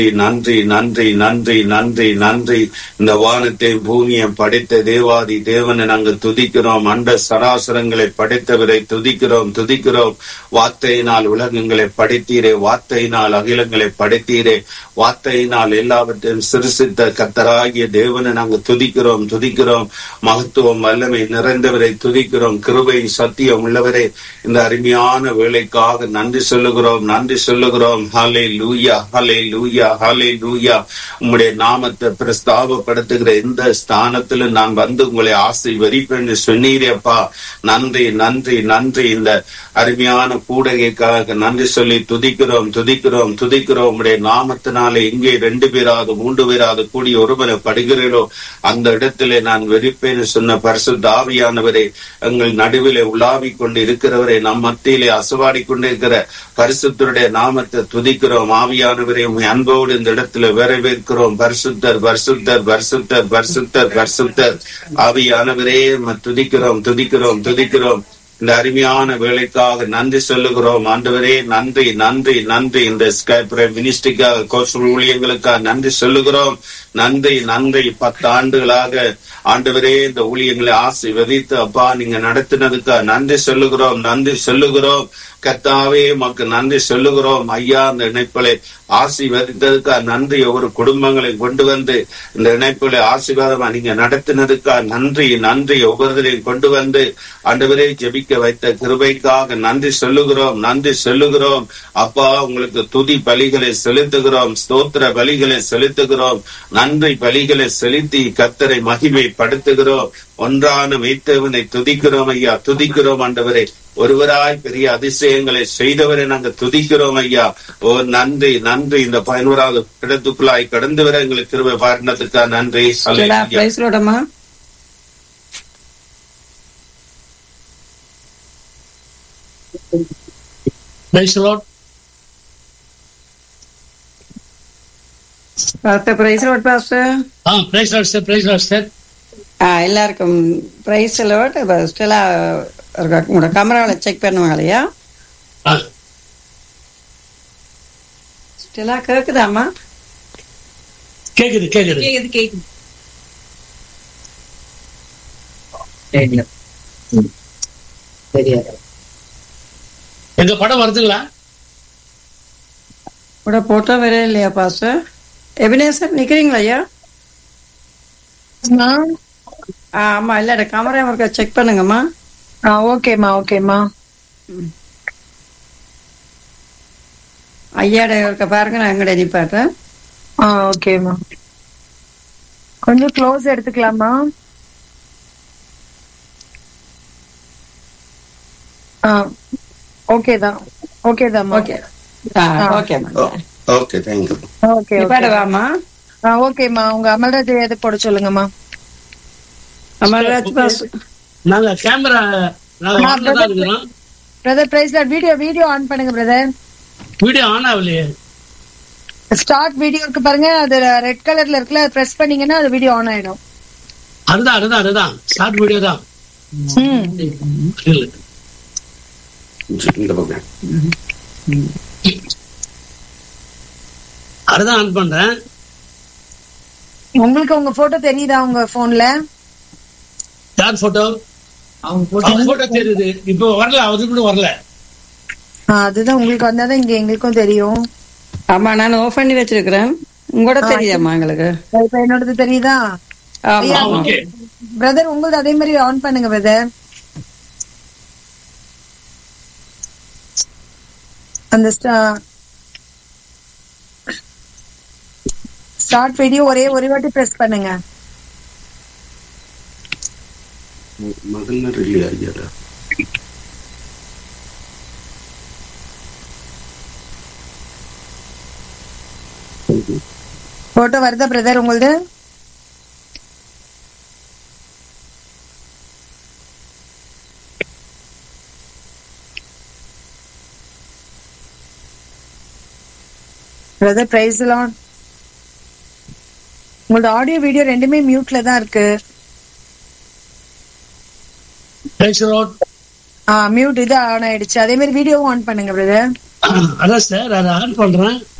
நன்றி நன்றி நன்றி நன்றி நன்றி இந்த வானத்தை பூமியை படைத்த தேவாதி தேவனை நாங்கள் துதிக்கிறோம் அண்ட சராசரங்களை படைத்தவரை துதிக்கிறோம் துதிக்கிறோம் வார்த்தையினால் உலகங்களை படைத்தீரே வார்த்தையினால் அகிலங்களை படைத்தீரே வார்த்தையினால் எல்லாவற்றையும் சிறுசித்த கத்தராகிய தேவனை நாங்கள் துதிக்கிறோம் துதிக்கிறோம் மகத்துவம் வல்லமை நிறைந்தவரை துதிக்கிறோம் கிருபை சத்தியம் உள்ளவரே இந்த அருமையான வேலைக்காக நன்றி சொல்லுகிறோம் நன்றி சொல்லுகிறோம் ஹலே லூயா ஹலே லூயா ஹலே லூயா உம்முடைய நாமத்தை பிரஸ்தாபப்படுத்துகிற இந்த ஸ்தானத்துல நான் வந்து உங்களை ஆசீர்வதிப்பேன் சொன்னீரேப்பா நன்றி நன்றி நன்றி இந்த அருமையான கூடகைக்காக நன்றி சொல்லி துதிக்கிறோம் துதிக்கிறோம் துதிக்கிறோம் உம்முடைய நாமத்தினாலே எங்கே ரெண்டு பேராது மூன்று பேராது கூடி ஒருவரை படுகிறீரோ அந்த இடத்திலே நான் வெறிப்பேன்னு சொன்ன பரிசுத்த ஆவியானவரே எங்கள் நடுவிலே உலாவிக் கொண்டு இருக்கிறவரை நம் மத்தியிலே அசவாடி கொண்டிருக்கிற பரிசுத்தருடைய நாமத்தை துதிக்கிறோம் ஆவியானவரை உண்மை அன்போடு இந்த இடத்துல வரவேற்கிறோம் பரிசுத்தர் பரிசுத்தர் பரிசுத்தர் பரிசுத்தர் பரிசுத்தர் ஆவியானவரே உம்மை துதிக்கிறோம் துதிக்கிறோம் துதிக்கிறோம் இந்த அருமையான வேலைக்காக நன்றி சொல்லுகிறோம் ஆண்டவரே நன்றி நன்றி நன்றி இந்த ஸ்கைப்ர மினிஸ்ட்ரிக்காக கோஷல் ஊழியங்களுக்காக நன்றி சொல்லுகிறோம் நன்றி நன்றி பத்து ஆண்டுகளாக ஆண்டவரே இந்த ஊழியங்களை ஆசீர்வதித்து அப்பா நீங்க நடத்தினதுக்காக நன்றி சொல்லுகிறோம் நன்றி சொல்லுகிறோம் கர்த்தாவே உமக்கு நன்றி சொல்லுகிறோம் ஐயா இந்த இணைப்பிலை ஆசீர்வதித்ததுக்காக நன்றி ஒவ்வொரு குடும்பங்களை கொண்டு வந்து இந்த இணைப்பிலை ஆசீர்வாதமா நீங்க நடத்தினதுக்காக நன்றி நன்றி ஒவ்வொருத்தரையும் கொண்டு வந்து ஆண்டவரே ஜெபிக்க வைத்த கிருபைக்காக நன்றி சொல்லுகிறோம் நன்றி சொல்லுகிறோம் அப்பா உங்களுக்கு துதி பலிகளை செலுத்துகிறோம் ஸ்தோத்திர பலிகளை செலுத்துகிறோம் நன்றி பலிகளை செலுத்தி கத்தரை மகிமைப்படுத்துகிறோம் ஒன்றான மெய்த்தவனை துதிக்கிறோம் ஐயா துதிக்கிறோம் ஆண்டவரே ஒருவராய் பெரிய அதிசயங்களை செய்தவரை நாங்க துதிக்கிறோம் ஐயா ஓ நன்றி நன்றி இந்த பயனுறாத இடத்துக்குள்ளாய் கடந்து வர எங்களுக்கு திரும்ப பாரணத்துக்கா நன்றி அல்லேலூயா. பிரைஸ் லோடமா Praise the Lord. Pastor praise lord pastor ஆ praise lord sir praise lord sir ஆ எல்லாருக்கும் பிரைஸ் லோட் ஸ்டெலா உங்களோட கேமராவில் செக் பண்ணுவாங்க இல்லையா ஆ ஸ்டெலா கேக்குதாம்மா கேக்குது கேக்குது கேக்குது கேக்குது தெரியாது எங்க படம் வருதுங்களா கூட போட்டோ வேற இல்லையா பாஸ்டர் எபினேசர் நிக்கிறீங்களா ஐயா ஆ ஆமா இல்ல கேமரா ஒருக்கா செக் பண்ணுங்கம்மா ஆ ஓகேம்மா ஓகேம்மா ஐயாட ஒருக்கா பாருங்க நான் எங்கட நிப்பாட்டேன் ஆ ஓகேம்மா கொஞ்சம் க்ளோஸ் எடுத்துக்கலாமா ஆ ஓகே தான் ஓகே தான்மா ஓகே ஆ ஓகேம்மா ஓகே தேங்க்யூ ஓகே நிப்பாட்டவாம்மா ஆ ஓகேம்மா உங்க அமல்ராஜ் எதுக்கு போட சொல்லுங்கம்மா அமர்ராஜ் பாஸ் நாங்க கேமரா நாங்க நான் ஆன்ல தான் இருக்கிறோம் brother praise video video on பண்ணுங்க பிரதர் வீடியோ ஆன் ஆகலையே ஸ்டார்ட் வீடியோ இருக்கு பாருங்க அது ரெட் கலர்ல இருக்குல்ல பிரஸ் பண்ணீங்கன்னா அது வீடியோ ஆன் ஆயிடும் அதுதான் அதுதான் அதுதான் ஷார்ட் வீடியோ தான் ம் இல்ல. இந்த பக்கம் அதுதான் ஆன் பண்றேன் உங்களுக்கு உங்க போட்டோ தெரியுதா உங்க போன்ல யார் போட்டோ அவங்க போட்டோ தெரியுது இப்போ வரல அது கூட வரல அதுதான் உங்களுக்கு வந்தாதான் இங்க எங்களுக்கும் தெரியும் ஆமா நான் ஆஃப் பண்ணி வச்சிருக்கிறேன் உங்களோட தெரியுதாம்மா எங்களுக்கு இப்ப என்னோடது தெரியுதா ஆமா ஆ, ஆமா ஓகே பிரதர் உங்களது அதே மாதிரி ஆன் பண்ணுங்க பிரதர் அந்த ஸ்டார்ட் வீடியோ ஒரே ஒரு வாட்டி பிரஸ் பண்ணுங்க மகளிர் இல்லையா ஐயா போட்டோ வருதா பிரதர் உங்களது பிரதர் பிரைஸ் எல்லாம் உங்களோட ஆடியோ வீடியோ ரெண்டுமே மியூட்ல தான் இருக்கு பிரைஸ் லார்ட் ஆ மியூட் இது ஆன் ஆயிடுச்சு அதே மாதிரி வீடியோவும் ஆன் பண்ணுங்க பிரதர் அதான் சார் அதை ஆன் பண்றேன்